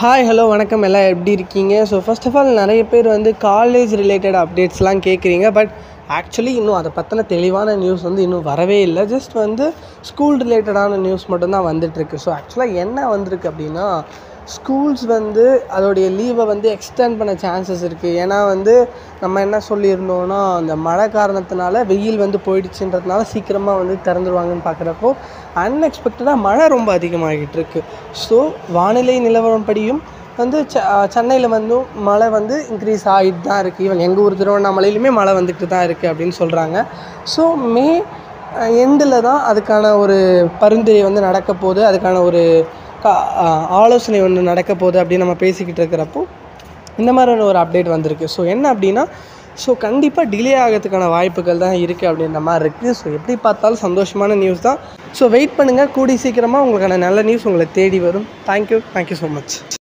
hi hello வணக்கம் எல்லாம் எப்படி இருக்கீங்க ஸோ ஃபர்ஸ்ட் ஆஃப் ஆல் நிறைய பேர் வந்து காலேஜ் ரிலேட்டட் அப்டேட்ஸ்லாம் கேட்குறீங்க பட் ஆக்சுவலி இன்னும் அதை பற்றின தெளிவான நியூஸ் வந்து இன்னும் வரவே இல்லை ஜஸ்ட் வந்து ஸ்கூல் ரிலேட்டடான நியூஸ் மட்டும்தான் வந்துட்டுருக்கு ஸோ ஆக்சுவலாக என்ன வந்திருக்கு அப்படின்னா ஸ்கூல்ஸ் வந்து அதோடைய லீவை வந்து எக்ஸ்டெண்ட் பண்ண சான்சஸ் இருக்குது ஏன்னா வந்து நம்ம என்ன சொல்லியிருந்தோம்னா அந்த மழை காரணத்தினால வெயில் வந்து போயிடுச்சுன்றதுனால சீக்கிரமாக வந்து திறந்துருவாங்கன்னு பார்க்குறப்போ அன்எக்ஸ்பெக்டடாக மழை ரொம்ப அதிகமாகிட்டு இருக்கு ஸோ வானிலை நிலவரம் படியும் வந்து செ சென்னையில் வந்து மழை வந்து இன்க்ரீஸ் ஆகிட்டு தான் இருக்குது ஈவன் எங்கள் ஊர் திருவண்ணாமலையிலுமே மழை வந்துட்டு தான் இருக்குது அப்படின்னு சொல்கிறாங்க ஸோ மே எண்டில் தான் அதுக்கான ஒரு பரிந்துரை வந்து நடக்க போகுது அதுக்கான ஒரு கா ஆலோசனை ஒன்று நடக்க போகுது அப்படின்னு நம்ம பேசிக்கிட்டு இருக்கிறப்போ இந்த மாதிரியான ஒரு அப்டேட் வந்திருக்கு ஸோ என்ன அப்படின்னா ஸோ கண்டிப்பாக டிலே ஆகிறதுக்கான வாய்ப்புகள் தான் இருக்குது அப்படின்ற மாதிரி இருக்குது ஸோ எப்படி பார்த்தாலும் சந்தோஷமான நியூஸ் தான் ஸோ வெயிட் பண்ணுங்கள் கூடி சீக்கிரமாக உங்களுக்கான நல்ல நியூஸ் உங்களை தேடி வரும் தேங்க்யூ தேங்க்யூ ஸோ மச்